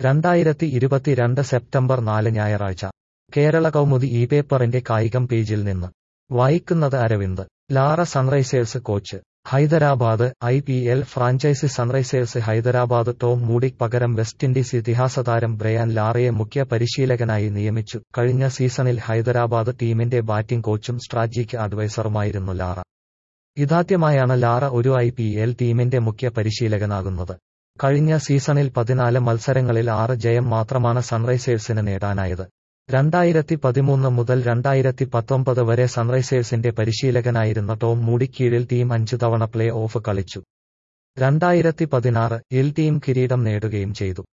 രണ്ടായിരത്തി ഇരുപത്തിരണ്ട് സെപ്റ്റംബർ നാല് ഞായറാഴ്ച കേരള കൗമുദി ഈ പേപ്പറിന്റെ കായികം പേജിൽ നിന്ന് വായിക്കുന്നത് Aravind Lara Sunrisers coach Hyderabad I P L franchise Sunrisers Hyderabad Tom മൂഡിക് പകരം വെസ്റ്റ് ഇൻഡീസ് ഇതിഹാസതാരം ബ്രയാൻ ലാറയെ മുഖ്യ പരിശീലകനായി നിയമിച്ചു കഴിഞ്ഞ സീസണിൽ ഹൈദരാബാദ് ടീമിന്റെ ബാറ്റിംഗ് കോച്ചും സ്ട്രാറ്റജിക് അഡ്വൈസറുമായിരുന്നു ലാറ ഇതാദ്യമായാണ് ലാറ ഒരു ഐ പി എൽ ടീമിന്റെ മുഖ്യ പരിശീലകനാകുന്നത് കഴിഞ്ഞ സീസണിൽ പതിനാല് മത്സരങ്ങളിൽ ആറ് ജയം മാത്രമാണ് സൺറൈസേഴ്സിന് നേടാനായത് രണ്ടായിരത്തി പതിമൂന്ന് മുതൽ രണ്ടായിരത്തി പത്തൊമ്പത് വരെ സൺറൈസേഴ്സിന്റെ പരിശീലകനായിരുന്ന ടോം മൂഡി കീഴിൽ ടീം അഞ്ചു തവണ പ്ലേ ഓഫ് കളിച്ചു രണ്ടായിരത്തി പതിനാറ് ഇൽ ടീം കിരീടം നേടുകയും ചെയ്തു